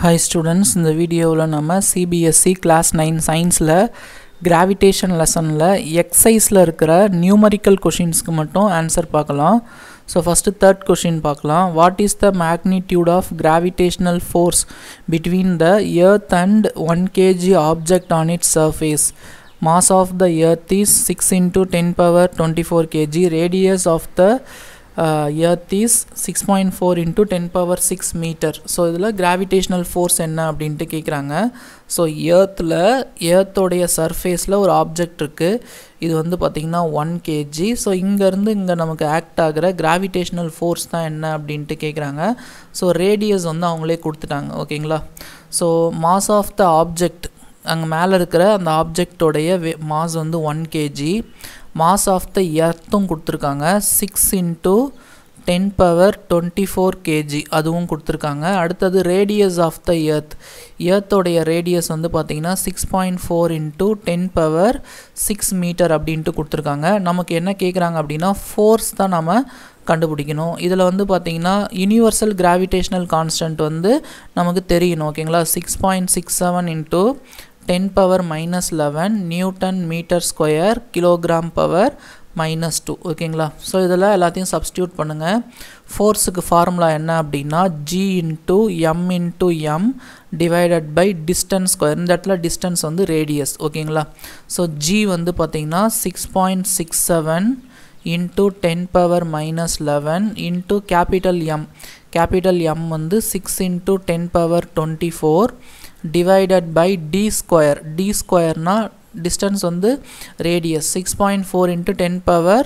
hi students இந்த வீடியோவில் நம்ம சிபிஎஸ்சி கிளாஸ் நைன் சயின்ஸில் கிராவிடேஷன் லெசனில் எக்ஸைஸில் இருக்கிற நியூமரிக்கல் கொஷின்ஸ்க்கு மட்டும் ஆன்சர் பார்க்கலாம் ஸோ ஃபஸ்ட்டு தேர்ட் கொஷின் பார்க்கலாம் what is the magnitude of gravitational force between the earth and one KG object on its surface mass of the earth is 6 into 10 power 24 kg radius of the uh, earth is 6.4 into 10 power 6 meter so இதில் gravitational force என்ன அப்படின்ட்டு கேட்குறாங்க so ஏர்த்தில் ஏர்த்தோடைய சர்ஃபேஸில் ஒரு object இருக்குது இது வந்து பார்த்திங்கன்னா ஒன் கேஜி ஸோ இங்கேருந்து இங்கே நமக்கு ஆக்ட் ஆகிற கிராவிடேஷ்னல் ஃபோர்ஸ் தான் என்ன அப்படின்ட்டு கேட்குறாங்க ஸோ ரேடியஸ் வந்து அவங்களே கொடுத்துட்டாங்க ஓகேங்களா so mass of the object அங்கே மேலே இருக்கிற அந்த ஆப்ஜெக்டோடைய வே மாஸ் வந்து one KG mass of the எர்த்தும் கொடுத்துருக்காங்க six into ten power twenty four KG அதுவும் கொடுத்துருக்காங்க அடுத்தது ரேடியஸ் ஆஃப் த எர்த் எர்த்தோடைய ரேடியஸ் வந்து பார்த்திங்கன்னா six point four into ten power six metre அப்படின்ட்டு கொடுத்துருக்காங்க நமக்கு என்ன கேட்குறாங்க அப்படின்னா ஃபோர்ஸ் தான் நம்ம கண்டுபிடிக்கணும் இதில் வந்து பார்த்திங்கன்னா யூனிவர்சல் கிராவிடேஷ்னல் கான்ஸ்டன்ட் வந்து நமக்கு தெரியணும் ஓகேங்களா six point six seven into ten power minus eleven newton metre square kilogram power minus two ஓகேங்களா ஸோ இதில் எல்லாத்தையும் சப்ஸ்டியூட் பண்ணுங்கள் ஃபோர்ஸுக்கு ஃபார்முலா என்ன அப்படின்னா G into M into M divided by distance square இந்த இடத்துல டிஸ்டன்ஸ் வந்து ரேடியஸ் ஓகேங்களா ஸோ ஜி வந்து பார்த்திங்கன்னா six point six seven into ten power minus eleven into capital M capital M வந்து six into ten power twenty four divided by D square D ஸ்கொயர்னால் distance வந்து radius six point four into ten power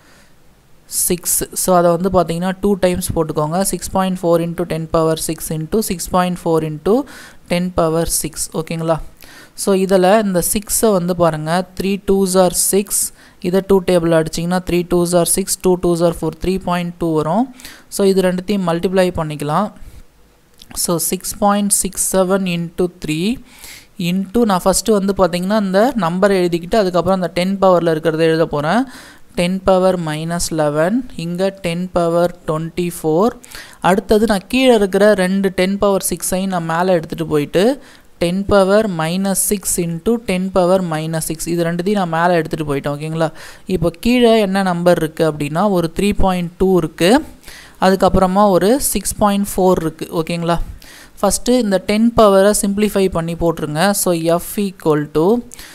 six so அதை வந்து பார்த்தீங்கன்னா two times போட்டுக்கோங்க six point four into ten power six into six point four into ten power six ஓகேங்களா so இதில் இந்த சிக்ஸை வந்து பாருங்கள் த்ரீ டூஸ் ஆர் சிக்ஸ் இதை டூ டேபிள் அடிச்சிங்கன்னா three twos are six two twos are four three point two வரும் so இது ரெண்டுத்தையும் மல்டிப்ளை பண்ணிக்கலாம் so six point six seven into three into நான் ஃபஸ்ட்டு வந்து பார்த்திங்கன்னா இந்த நம்பர் எழுதிக்கிட்டு அதுக்கப்புறம் அந்த டென் பவரில் இருக்கிறத எழுத போகிறேன் டென் பவர் மைனஸ் லெவன் இங்கே டென் பவர் டுவெண்ட்டி ஃபோர் அடுத்தது நான் கீழே இருக்கிற ரெண்டு டென் பவர் சிக்ஸையும் நான் மேலே எடுத்துகிட்டு போயிட்டு ten power minus six into ten power minus six இது ரெண்டுத்தையும் நான் மேலே எடுத்துகிட்டு போயிட்டேன் ஓகேங்களா இப்போ கீழே என்ன நம்பர் இருக்குது அப்படின்னா ஒரு த்ரீ பாயிண்ட் டூ இருக்குது அதுக்கப்புறமா ஒரு சிக்ஸ் பாயிண்ட் ஃபோர் இருக்குது ஓகேங்களா ஃபஸ்ட்டு இந்த டென் பவரை சிம்ப்ளிஃபை பண்ணி போட்டுருங்க ஸோ எஃப் ஈக்குவல் டு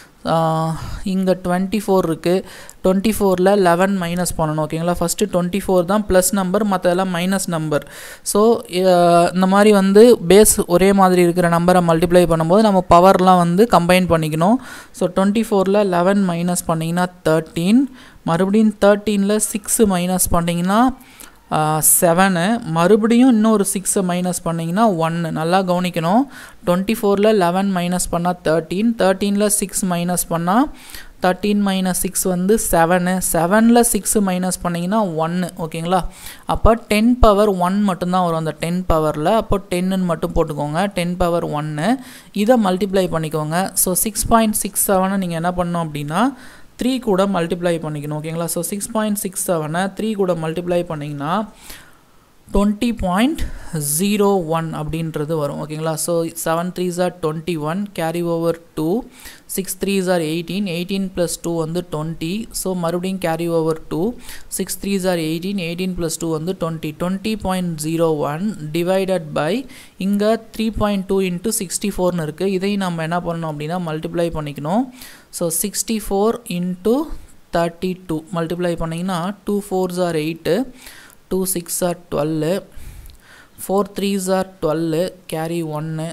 இங்கே டுவெண்ட்டி ஃபோர் இருக்குது டுவெண்ட்டி ஃபோரில் லெவன் மைனஸ் பண்ணணும் ஓகேங்களா ஃபஸ்ட்டு டுவெண்ட்டி ஃபோர் தான் ப்ளஸ் நம்பர் மற்றதெல்லாம் மைனஸ் நம்பர் ஸோ இந்த மாதிரி வந்து பேஸ் ஒரே மாதிரி இருக்கிற நம்பரை மல்டிப்ளை பண்ணும்போது நம்ம பவர்லாம் வந்து கம்பைன் பண்ணிக்கணும் ஸோ டுவெண்ட்டி ஃபோரில் லெவன் மைனஸ் பண்ணிங்கன்னா தேர்ட்டீன் மறுபடியும் தேர்ட்டீனில் சிக்ஸு மைனஸ் பண்ணிங்கன்னா செவனு மறுபடியும் இன்னொரு சிக்ஸை மைனஸ் பண்ணிங்கன்னா ஒன்று நல்லா கவனிக்கணும் டுவெண்ட்டி ஃபோரில் லெவன் மைனஸ் பண்ணால் தேர்ட்டீன் தேர்ட்டீனில் சிக்ஸ் மைனஸ் பண்ணால் தேர்ட்டீன் மைனஸ் சிக்ஸ் வந்து செவனு செவனில் சிக்ஸு மைனஸ் பண்ணிங்கன்னா ஒன்று ஓகேங்களா அப்போ டென் பவர் ஒன் மட்டும்தான் வரும் அந்த டென் பவரில் அப்போ டென்னுன்னு மட்டும் போட்டுக்கோங்க டென் பவர் ஒன்று இதை மல்டிப்ளை பண்ணிக்கோங்க ஸோ சிக்ஸ் பாயிண்ட் சிக்ஸ் செவனை நீங்கள் என்ன பண்ணோம் அப்படின்னா த்ரீ கூட மல்டிப்ளை பண்ணிக்கணும் ஓகேங்களா ஸோ சிக்ஸ் பாயிண்ட் சிக்ஸ் செவனை த்ரீ கூட மல்டிப்ளை பண்ணிங்கன்னா டுவெண்ட்டி பாயிண்ட் ஜீரோ ஒன் அப்படின்றது வரும் ஓகேங்களா so seven three are twenty one carry over two six three are eighteen eighteen plus two வந்து டுவெண்ட்டி ஸோ மறுபடியும் carry over two six three are eighteen eighteen plus two வந்து twenty twenty point zero one divided by இங்கே three point two into sixty ஃபோர்னு இருக்குது இதையும் நம்ம என்ன பண்ணணும் அப்படின்னா மல்டிப்ளை பண்ணிக்கணும் so sixty four into thirty two multiply பண்ணிங்கன்னா two fours are eight two six are twelve four threes are twelve carry ஒன்று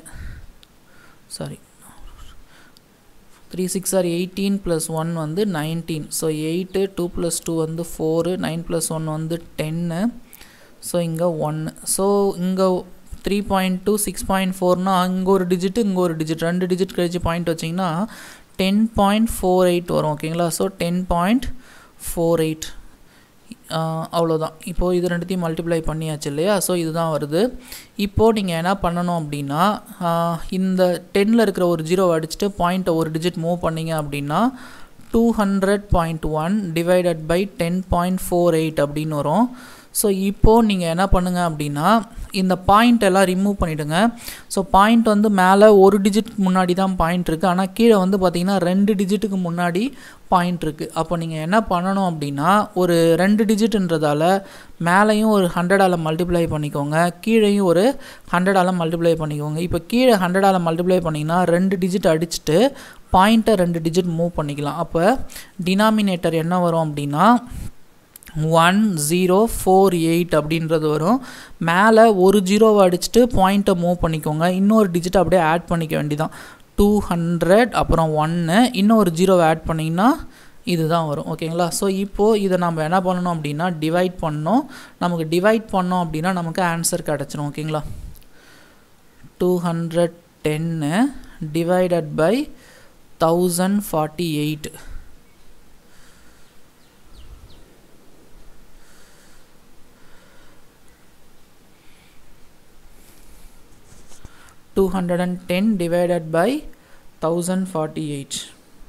sorry three six are eighteen plus one வந்து nineteen so eight two plus two வந்து four nine plus one வந்து ten so இங்கே ஒன்று so இங்கே three point two six point ஃபோர்னால் அங்கே ஒரு digit இங்கே ஒரு டிஜிட் ரெண்டு டிஜிட் கழிச்சு பாயிண்ட் வச்சிங்கன்னா டென் பாயிண்ட் ஃபோர் எயிட் வரும் ஓகேங்களா so ten point four eight அவ்வளோதான் இப்போது இது ரெண்டுத்தையும் மல்டிப்ளை பண்ணியாச்சு இல்லையா ஸோ இதுதான் வருது இப்போது நீங்கள் என்ன பண்ணணும் அப்படின்னா இந்த டென்னில் இருக்கிற ஒரு ஜீரோ அடிச்சுட்டு பாயிண்ட்டை ஒரு டிஜிட் மூவ் பண்ணிங்க அப்படின்னா two hundred point one divided by ten point four eight அப்படின்னு வரும் ஸோ இப்போது நீங்கள் என்ன பண்ணுங்கள் அப்படின்னா இந்த பாயிண்ட் எல்லாம் ரிமூவ் பண்ணிவிடுங்க ஸோ பாயிண்ட் வந்து மேலே ஒரு டிஜிட் முன்னாடி தான் பாயிண்ட் இருக்குது ஆனால் கீழே வந்து பார்த்திங்கன்னா ரெண்டு டிஜிட்டுக்கு முன்னாடி பாயிண்ட் இருக்குது அப்போ நீங்கள் என்ன பண்ணணும் அப்படின்னா ஒரு ரெண்டு டிஜிட்ன்றதால மேலேயும் ஒரு ஹண்ட்ரடால் மல்டிப்ளை பண்ணிக்கோங்க கீழேயும் ஒரு ஹண்ட்ரடால் மல்டிப்ளை பண்ணிக்கோங்க இப்போ கீழே ஹண்ட்ரடால் மல்டிப்ளை பண்ணிங்கன்னா ரெண்டு டிஜிட் அடிச்சுட்டு பாயிண்ட்டை ரெண்டு டிஜிட் மூவ் பண்ணிக்கலாம் அப்போ டினாமினேட்டர் என்ன வரும் அப்படின்னா ஒன் ஜீரோ ஃபோர் எயிட் அப்படின்றது வரும் மேலே ஒரு ஜீரோவை அடிச்சுட்டு பாயிண்ட்டை மூவ் பண்ணிக்கோங்க இன்னொரு டிஜிட் அப்படியே ஆட் பண்ணிக்க வேண்டியதான் டூ ஹண்ட்ரட் அப்புறம் ஒன்று இன்னொரு ஜீரோவை ஆட் பண்ணிங்கன்னா இதுதான் வரும் ஓகேங்களா ஸோ இப்போது இதை நம்ம என்ன பண்ணணும் அப்படின்னா டிவைட் பண்ணோம் நமக்கு டிவைட் பண்ணோம் அப்படின்னா நமக்கு ஆன்சர் கிடச்சிரும் ஓகேங்களா two hundred ten divided by thousand forty eight two hundred and ten divided by thousand forty eight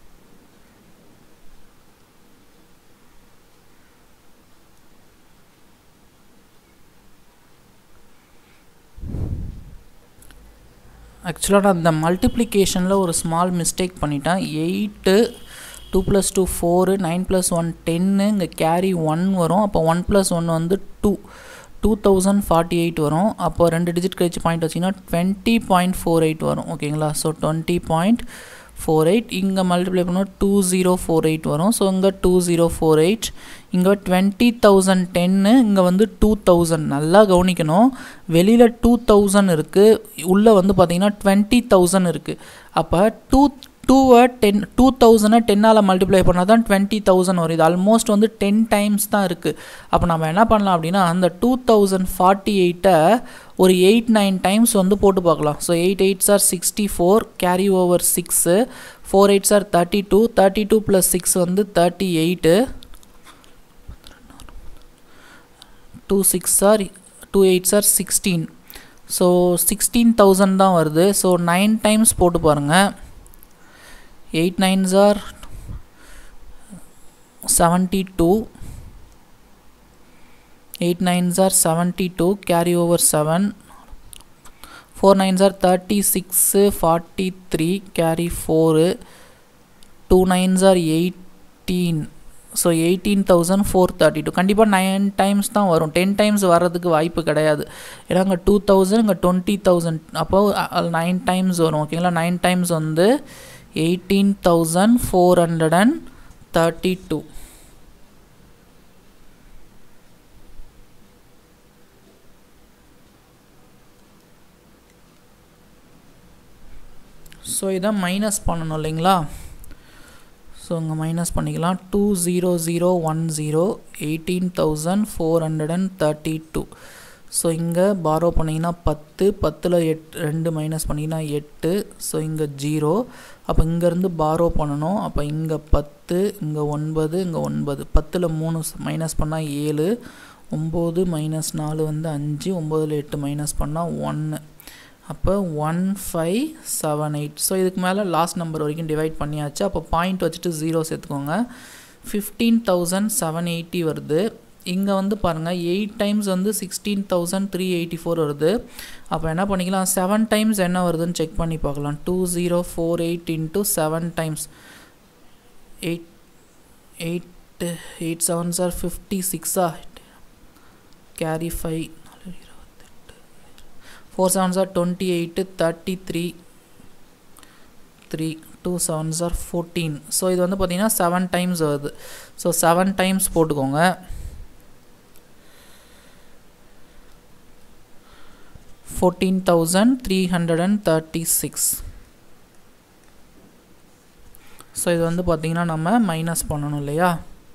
ஆக்சுவலாக நான் இந்த மல்டிப்ளிகேஷனில் ஒரு ஸ்மால் மிஸ்டேக் பண்ணிட்டேன் eight two plus two four nine plus one ten இங்கே கேரி ஒன் வரும் அப்போ ஒன் ப்ளஸ் ஒன் வந்து two two thousand forty eight வரும் அப்போ ரெண்டு டிஜிட் கழிச்சு பாயிண்ட் வச்சிங்கன்னா டுவெண்ட்டி பாயிண்ட் ஃபோர் எயிட் வரும் ஓகேங்களா so twenty point four eight இங்கே மல்டிப்ளை பண்ணால் டூ ஜீரோ ஃபோர் எயிட் வரும் ஸோ இங்கே டூ ஜீரோ ஃபோர் எயிட் இங்கே டுவெண்ட்டி தௌசண்ட் டென்னு இங்கே வந்து டூ தௌசண்ட் நல்லா கவனிக்கணும் வெளியில் டூ தௌசண்ட் இருக்குது உள்ளே வந்து பார்த்தீங்கன்னா டுவெண்ட்டி தௌசண்ட் இருக்குது அப்போ டூ டூவை டென் டூ தௌசண்டை டென்னால் மல்டிப்ளை பண்ணால் தான் டுவெண்ட்டி தௌசண்ட் வரும் இது ஆல்மோஸ்ட் வந்து டென் டைம்ஸ் தான் இருக்குது அப்போ நம்ம என்ன பண்ணலாம் அப்படின்னா அந்த டூ தௌசண்ட் ஃபார்ட்டி எயிட்டை ஒரு எயிட் நைன் டைம்ஸ் வந்து போட்டு பார்க்கலாம் so eight eights are sixty four carry over six four eights are thirty two thirty two plus six வந்து thirty eight two six are two eights are sixteen so sixteen thousand தான் வருது so nine times போட்டு பாருங்கள் eight nines are seventy two eight nines are seventy two carry over seven four nines are thirty six forty three carry four two nines are eighteen so eighteen thousand four thirty two கண்டிப்பாக nine times தான் வரும் ten times வர்றதுக்கு வாய்ப்பு கிடையாது ஏன்னா இங்கே two thousand இங்கே twenty thousand அப்போ நைன் டைம்ஸ் வரும் ஓகேங்களா நைன் டைம்ஸ் வந்து eighteen thousand four hundred and thirty two so இதை மைனஸ் பண்ணணும் இல்லைங்களா ஸோ இங்கே மைனஸ் பண்ணிக்கலாம் two zero zero one zero eighteen thousand four hundred and thirty two so இங்கே பாரோ பண்ணிங்கன்னா பத்து பத்தில் எட் ரெண்டு மைனஸ் பண்ணிங்கன்னா எட்டு ஸோ இங்கே ஜீரோ அப்போ இங்கேருந்து பாரோ பண்ணணும் அப்போ இங்கே பத்து இங்கே ஒன்பது இங்கே ஒன்பது பத்தில் மூணு மைனஸ் பண்ணால் ஏழு ஒம்பது மைனஸ் நாலு வந்து அஞ்சு ஒம்போதில் எட்டு மைனஸ் பண்ணால் ஒன்று அப்போ one five seven eight so இதுக்கு மேலே லாஸ்ட் நம்பர் வரைக்கும் டிவைட் பண்ணியாச்சு அப்போ பாயிண்ட் வச்சுட்டு ஜீரோ சேர்த்துக்கோங்க ஃபிஃப்டீன் தௌசண்ட் செவன் எயிட்டி வருது இங்கே வந்து பாருங்கள் எயிட் டைம்ஸ் வந்து sixteen thousand three eighty four வருது அப்போ என்ன பண்ணிக்கலாம் செவன் டைம்ஸ் என்ன வருதுன்னு செக் பண்ணி பார்க்கலாம் two zero four eight into seven times eight eight eight seven are fifty சிக்ஸா carry five four seven are twenty eight thirty three three two seven are fourteen so இது வந்து பார்த்திங்கன்னா seven times வருது so seven times போட்டுக்கோங்க fourteen thousand three hundred and thirty six so இது வந்து பார்த்திங்கன்னா நம்ம மைனஸ் பண்ணணும் இல்லையா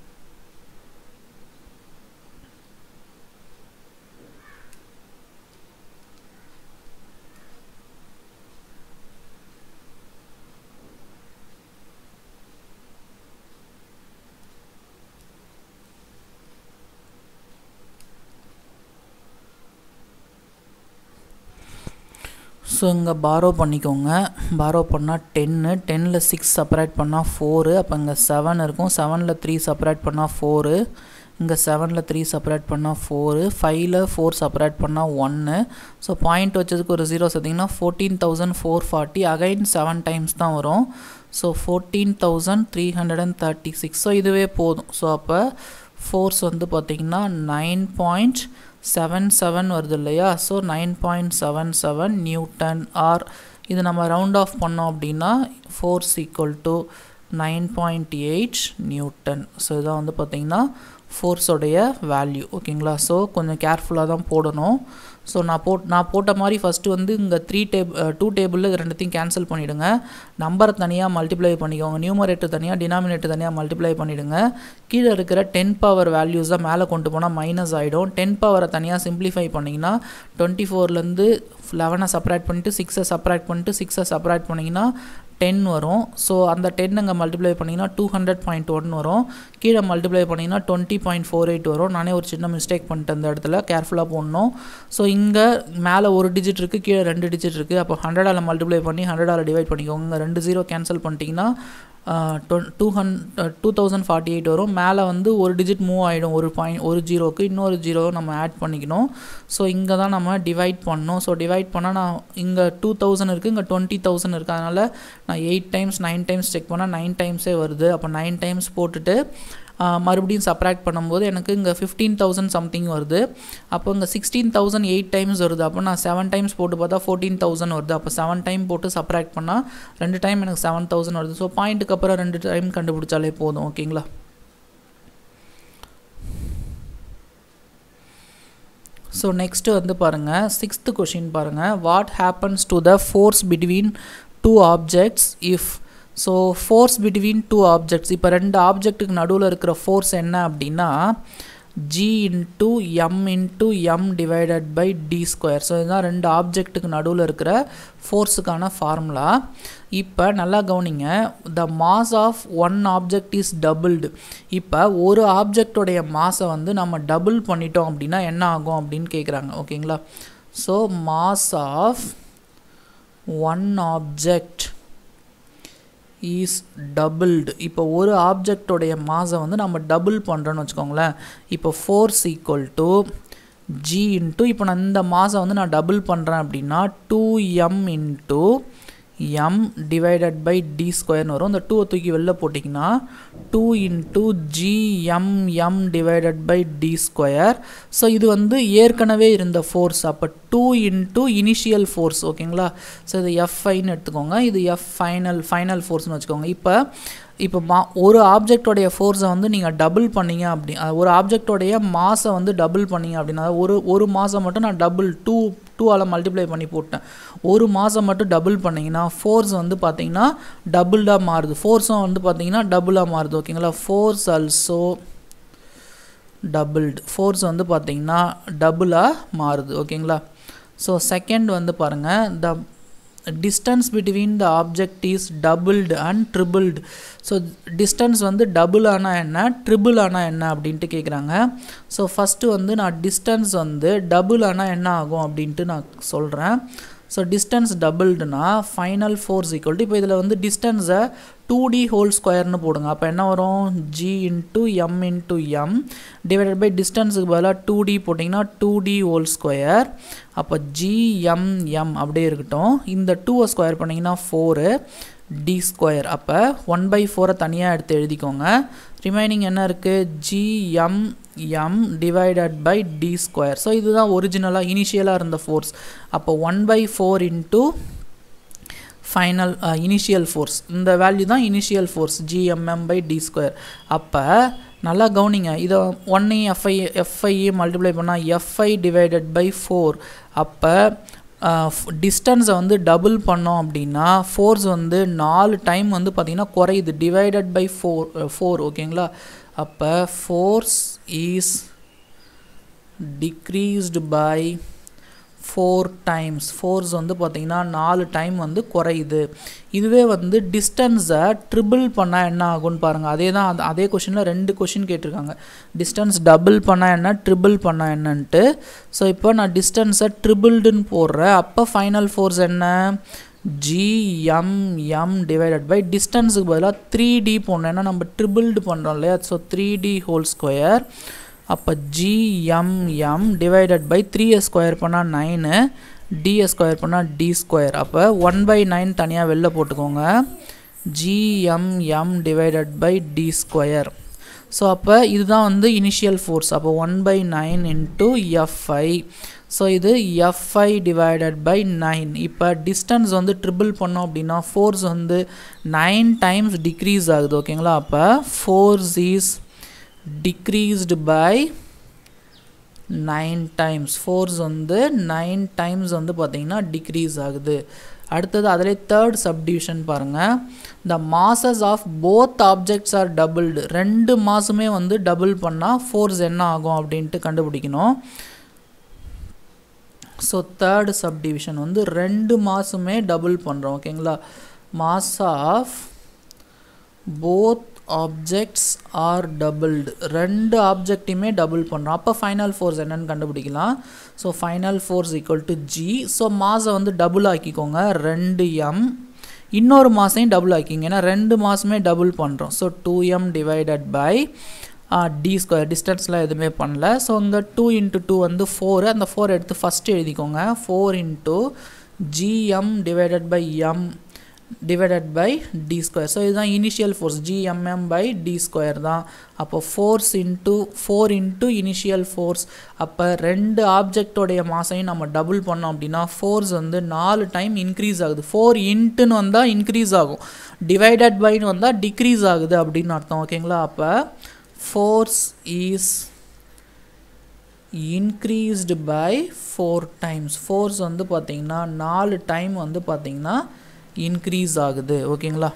ஸோ இங்கே பாரோ பண்ணிக்கோங்க பாரோ பண்ணால் டென்னு டென்னில் சிக்ஸ் செப்பரேட் பண்ணால் ஃபோரு அப்போ இங்கே செவன் இருக்கும் செவனில் த்ரீ செப்பரேட் பண்ணால் ஃபோரு இங்கே செவனில் த்ரீ செப்பரேட் பண்ணால் ஃபோரு ஃபைவ்ல ஃபோர் செப்பரேட் பண்ணால் ஒன்று ஸோ பாயிண்ட் வச்சதுக்கு ஒரு ஜீரோ சேர்த்திங்கன்னா fourteen thousand four forty again seven times தான் வரும் so fourteen thousand three hundred and thirty six so இதுவே போதும் ஸோ அப்போ ஃபோர்ஸ் வந்து பார்த்திங்கன்னா நைன் பாயிண்ட் செவன் செவன் வருது இல்லையா so nine point seven seven newton or இது நம்ம ரவுண்ட் ஆஃப் பண்ணோம் அப்படின்னா force equal to nine point eight newton so இதான் வந்து பார்த்திங்கன்னா ஃபோர்ஸோடைய வேல்யூ ஓகேங்களா ஸோ கொஞ்சம் கேர்ஃபுல்லாக தான் போடணும் ஸோ நான் போட் நான் போட்ட மாதிரி ஃபஸ்ட்டு வந்து இங்கே த்ரீ டேப் டூ டேபிளில் இது ரெண்டுத்தையும் கேன்சல் பண்ணிவிடுங்க நம்பரை தனியாக மல்டிப்ளை பண்ணிக்கோங்க நியூமரேட்டர் தனியாக டினாமினேட்டர் தனியாக மல்டிப்ளை பண்ணிவிடுங்க கீழே இருக்கிற டென் பவர் வேல்யூஸ் தான் மேலே கொண்டு போனால் மைனஸ் ஆகிடும் டென் பவரை தனியாக சிம்ப்ளிஃபை பண்ணிங்கன்னா டுவெண்ட்டி ஃபோர்லேருந்து லெவனை செப்பரேட் பண்ணிவிட்டு சிக்ஸை செப்பரேட் பண்ணிட்டு சிக்ஸை செப்பரேட் பண்ணிங்கன்னா டென் வரும் ஸோ அந்த டென் அங்கே மல்டிப்ளை பண்ணிங்கன்னா டூ ஹண்ட்ரட் பாயிண்ட் ஒன் வரும் கீழே மல்டிப்ளை பண்ணிங்கன்னா டுவெண்ட்டி பாயிண்ட் ஃபோர் எயிட் வரும் நானே ஒரு சின்ன மிஸ்டேக் பண்ணிட்டேன் அந்த இடத்துல கேர்ஃபுல்லாக போடணும் ஸோ இங்கே மேலே ஒரு டிஜிட் இருக்குது கீழே ரெண்டு டிஜிட் இருக்குது அப்போ ஹண்ட்ரடால் மல்டிப்ளை பண்ணி ஹண்ட்ரடால் டிவைட் பண்ணிக்கோங்க இங்கே ரெண்டு ஜீரோ கேன்சல் பண்ணிட்டீங்கன்னா டூ ஹன் டூ தௌசண்ட் ஃபார்ட்டி எயிட் வரும் மேலே வந்து ஒரு டிஜிட் மூவ் ஆகிடும் ஒரு பாயிண்ட் ஒரு ஜீரோக்கு இன்னொரு ஜீரோ நம்ம ஆட் பண்ணிக்கணும் ஸோ இங்கே தான் நம்ம டிவைட் பண்ணணும் ஸோ டிவைட் பண்ணால் நான் இங்கே டூ தௌசண்ட் இருக்குது இங்கே டுவெண்ட்டி தௌசண்ட் இருக்குது அதனால் நான் eight times nine times check பண்ணால் நைன் டைம்ஸே வருது அப்போ நைன் டைம்ஸ் போட்டுட்டு மறுபடியும் சப்ராக்ட் பண்ணும்போது எனக்கு இங்கே ஃபிஃப்டீன் தௌசண்ட் சம்திங் வருது அப்போ இங்கே சிக்ஸ்டீன் தௌசண்ட் எயிட் டைம்ஸ் வருது அப்போ நான் செவன் டைம்ஸ் போட்டு பார்த்தா ஃபோர்டீன் தௌசண்ட் வருது அப்போ செவன் டைம் போட்டு சப்ராக்ட் பண்ணால் ரெண்டு டைம் எனக்கு செவன் தௌசண்ட் வருது ஸோ பாயிண்ட்டுக்கு அப்புறம் ரெண்டு டைம் கண்டுபிடிச்சாலே போதும் ஓகேங்களா ஸோ நெக்ஸ்ட்டு வந்து பாருங்கள் சிக்ஸ்த்து கொஷின் பாருங்கள் what happens to the force between two objects if so force between two objects இப்போ ரெண்டு ஆப்ஜெக்ட்டுக்கு நடுவில் இருக்கிற ஃபோர்ஸ் என்ன அப்படின்னா G into M into M divided by D square so இதுதான் ரெண்டு ஆப்ஜெக்ட்டுக்கு நடுவில் இருக்கிற ஃபோர்ஸுக்கான ஃபார்முலா இப்போ நல்லா கவனிங்க the mass of one object is doubled இப்போ ஒரு ஆப்ஜெக்டோடைய மாஸை வந்து நம்ம டபுள் பண்ணிட்டோம் அப்படின்னா என்ன ஆகும் அப்படின்னு கேட்குறாங்க ஓகேங்களா so mass of one object is doubled இப்போ ஒரு ஆப்ஜெக்டோடைய மாஸை வந்து நம்ம டபுள் பண்ணுறோன்னு வச்சுக்கோங்களேன் இப்போ force equal to G into இப்போ நான் இந்த மாஸை வந்து நான் டபுள் பண்ணுறேன் அப்படின்னா two M into M divided by D ஸ்கொயர்னு வரும் இந்த டூவை தூக்கி வெளில போட்டிங்கன்னா two into G M M divided by D square so இது வந்து ஏற்கனவே இருந்த ஃபோர்ஸ் அப்போ டூ இன்ட்டு இனிஷியல் ஃபோர்ஸ் ஓகேங்களா ஸோ இது எஃப்ஐன்னு எடுத்துக்கோங்க இது எஃப் ஃபைனல் ஃபைனல் ஃபோர்ஸ்னு வச்சுக்கோங்க இப்போ இப்போ மா ஒரு ஆப்ஜெக்டோடைய ஃபோர்ஸை வந்து நீங்கள் டபுள் பண்ணீங்க அப்படி ஒரு ஆப்ஜெக்டோடைய மாஸை வந்து டபுள் பண்ணீங்க அப்படின்னா ஒரு ஒரு மாதம் மட்டும் நான் டபுள் டூ டூவால் மல்டிப்ளை பண்ணி போட்டேன் ஒரு மாதம் மட்டும் டபுள் பண்ணிங்கன்னா ஃபோர்ஸ் வந்து பார்த்தீங்கன்னா டபுள்டாக மாறுது ஃபோர்ஸும் வந்து பார்த்தீங்கன்னா டபுளாக மாறுது ஓகேங்களா ஃபோர்ஸ் ஆல்சோ டபுள்டு ஃபோர்ஸ் வந்து பார்த்தீங்கன்னா டபுளாக மாறுது ஓகேங்களா ஸோ செகண்ட் வந்து பாருங்கள் the distance between the object is doubled and tripled so distance வந்து டபுள் ஆனால் என்ன ட்ரிபிள் ஆனால் என்ன அப்படின்ட்டு கேட்குறாங்க ஸோ ஃபஸ்ட்டு வந்து நான் டிஸ்டன்ஸ் வந்து டபுள் ஆனால் என்ன ஆகும் அப்படின்ட்டு நான் சொல்கிறேன் ஸோ டிஸ்டன்ஸ் டபுள்டுனா ஃபைனல் ஃபோர்ஸ் ஈக்குவல் இப்போ இதில் வந்து டிஸ்டன்ஸை டூ டி ஹோல் ஸ்கொயர்னு போடுங்க அப்போ என்ன வரும் G into M into M divided by டிஸ்டன்ஸுக்கு பதிலாக டூ டி போட்டிங்கன்னா டூ டி ஹோல் ஸ்கொயர் அப்போ ஜி எம் எம் அப்படியே இருக்கட்டும் இந்த டூவை ஸ்கொயர் பண்ணிங்கன்னா ஃபோரு டி ஸ்கொயர் அப்போ ஒன் பை ஃபோரை தனியாக எடுத்து எழுதிக்கோங்க ரிமைனிங் என்ன இருக்குது G M M divided by D square so இதுதான் ஒரிஜினலாக இனிஷியலாக இருந்த ஃபோர்ஸ் அப்போ one by four into final initial force இந்த வேல்யூ தான் initial force GMM by D square அப்போ நல்லா கவனிங்க இதை ஒன்னை எஃப்ஐ எஃப்ஐஏ மல்டிப்ளை பண்ணால் எஃப்ஐ டிவைடட் பை ஃபோர் அப்போ டிஸ்டன்ஸை வந்து டபுள் பண்ணோம் அப்படின்னா ஃபோர்ஸ் வந்து நாலு டைம் வந்து பார்த்திங்கன்னா குறையுது டிவைடட் பை ஃபோர் ஃபோர் ஓகேங்களா அப்போ force is decreased by four times force வந்து பார்த்திங்கன்னா நாலு டைம் வந்து குறையுது இதுவே வந்து டிஸ்டன்ஸை ட்ரிபிள் பண்ணால் என்ன ஆகும்னு பாருங்கள் அதே தான் அந்த அதே கொஷினில் ரெண்டு கொஷின் கேட்டிருக்காங்க டிஸ்டன்ஸ் டபுள் பண்ணால் என்ன ட்ரிபிள் பண்ணால் என்னன்ட்டு ஸோ இப்போ நான் டிஸ்டன்ஸை ட்ரிபிள்டுன்னு போடுறேன் அப்போ ஃபைனல் ஃபோர்ஸ் என்ன ஜிஎம்எம் டிவைடட் பை டிஸ்டன்ஸுக்கு பதிலாக த்ரீ டி போடணும் ஏன்னா நம்ம ட்ரிபிள்டு பண்ணுறோம் இல்லையா so three D whole square அப்போ ஜிஎம்எம் டிவைடட் பை த்ரீயை ஸ்கொயர் பண்ணால் நைனு டியை ஸ்கொயர் பண்ணால் டி ஸ்கொயர் அப்போ ஒன் பை நைன் தனியாக வெளில போட்டுக்கோங்க G M M divided by D square so அப்போ இதுதான் வந்து இனிஷியல் ஃபோர்ஸ் அப்போ one by nine into F I so இது எஃப்ஐ டிவைடட் பை நைன் இப்போ டிஸ்டன்ஸ் வந்து ட்ரிபிள் பண்ணோம் அப்படின்னா ஃபோர்ஸ் வந்து நைன் டைம்ஸ் டிக்ரீஸ் ஆகுது ஓகேங்களா அப்போ force is decreased by nine times force வந்து நைன் டைம்ஸ் வந்து பார்த்திங்கன்னா டிக்ரீஸ் ஆகுது அடுத்தது அதிலே தேர்ட் சப்டிவிஷன் பாருங்கள் the masses of both objects are doubled ரெண்டு மாசுமே வந்து டபுள் பண்ணால் ஃபோர்ஸ் என்ன ஆகும் அப்படின்ட்டு கண்டுபிடிக்கணும் ஸோ தேர்டு சப்டிவிஷன் வந்து ரெண்டு மாதமே டபுள் பண்ணுறோம் ஓகேங்களா mass of both objects are doubled ரெண்டு ஆப்ஜெக்டையுமே டபுள் பண்ணுறோம் அப்போ ஃபைனல் ஃபோர்ஸ் என்னன்னு கண்டுபிடிக்கலாம் so final force equal to G so மாஸை வந்து டபுள் ஆக்கிக்கோங்க ரெண்டு எம் இன்னொரு மாசையும் டபுள் ஆக்கிங்க ஏன்னா ரெண்டு மாதமே டபுள் பண்ணுறோம் so two M divided by D square டிஸ்டன்ஸ்லாம் எதுவுமே பண்ணல ஸோ இங்கே டூ இன்ட்டு டூ வந்து ஃபோரு அந்த ஃபோர் எடுத்து ஃபஸ்ட்டு எழுதிக்கோங்க four into GM divided by M divided by D square so இதுதான் initial force GMM by D square தான் அப்போ force into four into initial force அப்போ ரெண்டு ஆப்ஜெக்டோடைய மாசையும் நம்ம டபுள் பண்ணோம் அப்படின்னா ஃபோர்ஸ் வந்து நாலு டைம் இன்க்ரீஸ் ஆகுது ஃபோர் இன்ட்டுன்னு வந்தால் இன்க்ரீஸ் ஆகும் டிவைடட் பைன்னு வந்தால் டிக்ரீஸ் ஆகுது அப்படின்னு அர்த்தம் ஓகேங்களா அப்போ force is increased by four times force வந்து பார்த்திங்கன்னா நாலு டைம் வந்து பார்த்திங்கன்னா இன்க்ரீஸ் ஆகுது ஓகேங்களா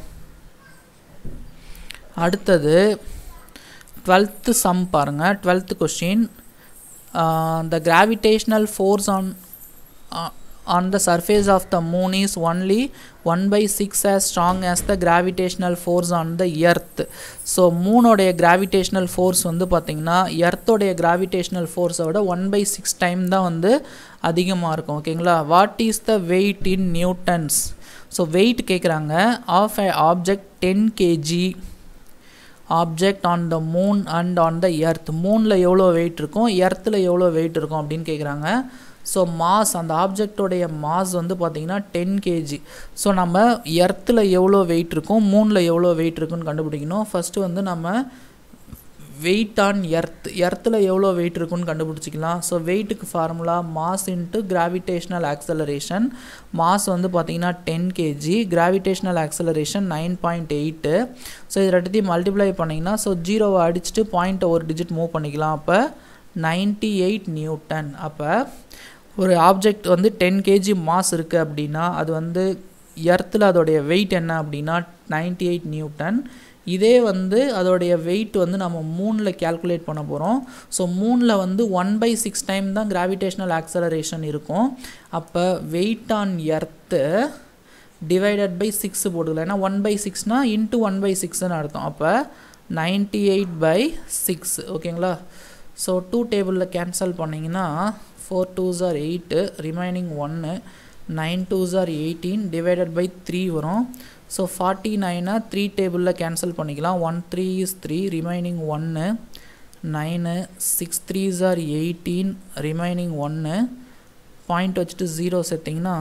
அடுத்தது டுவெல்த்து சம் பாருங்கள் twelfth question the gravitational force on on the surface of the moon is only 1 by 6 as strong as the gravitational force on the earth so மூனோடைய கிராவிடேஷ்னல் ஃபோர்ஸ் வந்து பார்த்திங்கன்னா எர்த்தோடைய gravitational ஃபோர்ஸை விட one by six time தான் வந்து அதிகமாக இருக்கும் ஓகேங்களா what is the weight in newtons so weight கேட்குறாங்க of a object ten KG object on the moon and on the earth மூனில் எவ்வளோ வெயிட் இருக்கும் எர்த்தில் எவ்வளோ வெயிட் இருக்கும் அப்படின்னு கேட்குறாங்க ஸோ மாஸ் அந்த ஆப்ஜெக்டோடைய மாஸ் வந்து பார்த்திங்கன்னா டென் கேஜி ஸோ நம்ம எர்த்தில் எவ்வளோ வெயிட் இருக்கும் மூணில் எவ்வளோ வெயிட் இருக்குன்னு கண்டுபிடிக்கணும் ஃபஸ்ட்டு வந்து நம்ம வெயிட் ஆன் எர்த் எர்த்தில் எவ்வளோ வெயிட் இருக்குன்னு கண்டுபிடிச்சிக்கலாம் ஸோ வெயிட்டுக்கு formula mass into gravitational acceleration mass வந்து பார்த்திங்கன்னா ten KG gravitational acceleration nine point eight so இது ரெண்டுத்தையும் மல்டிப்ளை பண்ணிங்கன்னா ஸோ ஜீரோவை அடிச்சுட்டு பாயிண்ட்டை ஒரு டிஜிட் மூவ் பண்ணிக்கலாம் அப்போ நைன்ட்டி எயிட் நியூட்டன் அப்போ ஒரு ஆப்ஜெக்ட் வந்து டென் கேஜி மாஸ் இருக்குது அப்படின்னா அது வந்து எர்த்தில் அதோடைய வெயிட் என்ன அப்படின்னா நைன்டி எயிட் நியூட்டன் இதே வந்து அதோடைய வெயிட் வந்து நம்ம மூணில் கேல்குலேட் பண்ண போகிறோம் ஸோ மூணில் வந்து ஒன் பை சிக்ஸ் டைம் தான் கிராவிடேஷ்னல் ஆக்சலரேஷன் இருக்கும் அப்போ weight on earth divided by six போட்டுக்கலாம் ஏன்னா ஒன் பை சிக்ஸ்னால் இன்ட்டு ஒன் பை சிக்ஸ்னு அர்த்தம் அப்போ நைன்ட்டி எயிட் பை சிக்ஸ் ஓகேங்களா ஸோ டூ டேபிளில் கேன்சல் பண்ணிங்கன்னா four twos are eight remaining ஒன்று nine twos are eighteen divided by three வரும் ஸோ ஃபார்ட்டி நைனை த்ரீ டேபிளில் கேன்சல் பண்ணிக்கலாம் one three is three remaining ஒன்று nine six threes are eighteen remaining ஒன்று பாயிண்ட் வச்சுட்டு ஜீரோ சேர்த்திங்கன்னா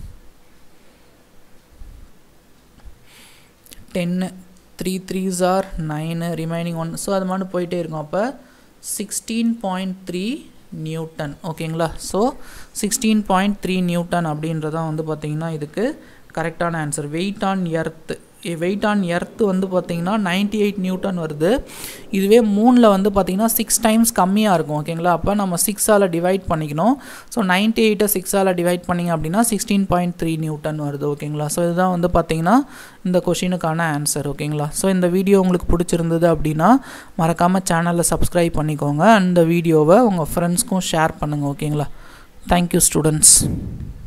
ten three threes are nine remaining one so அது மாதிரி போயிட்டே இருக்கும் அப்போ சிக்ஸ்டீன் பாயிண்ட் த்ரீ நியூட்டன் ஓகேங்களா so sixteen point three newton அப்படின்றதான் வந்து பார்த்திங்கன்னா இதுக்கு கரெக்டான answer weight on earth weight on earth வந்து பார்த்திங்கன்னா நைன்டி எயிட் நியூட்டன் வருது இதுவே மூணில் வந்து பார்த்திங்கன்னா சிக்ஸ் டைம்ஸ் கம்மியாக இருக்கும் ஓகேங்களா அப்போ நம்ம சிக்ஸால் டிவைட் பண்ணிக்கணும் ஸோ நைன்ட்டி எயிட்டை சிக்ஸால் டிவைட் பண்ணிங்க அப்படின்னா சிக்ஸ்டீன் பாயிண்ட் த்ரீ நியூட்டன் வருது ஓகேங்களா ஸோ இதுதான் வந்து பார்த்திங்கன்னா இந்த கொஷினுக்கான ஆன்சர் ஓகேங்களா ஸோ இந்த வீடியோ உங்களுக்கு பிடிச்சிருந்தது அப்படின்னா மறக்காமல் சேனலில் சப்ஸ்கிரைப் பண்ணிக்கோங்க அந்த வீடியோவை உங்கள் ஃப்ரெண்ட்ஸ்க்கும் ஷேர் பண்ணுங்கள் ஓகேங்களா தேங்க்யூ ஸ்டூடெண்ட்ஸ்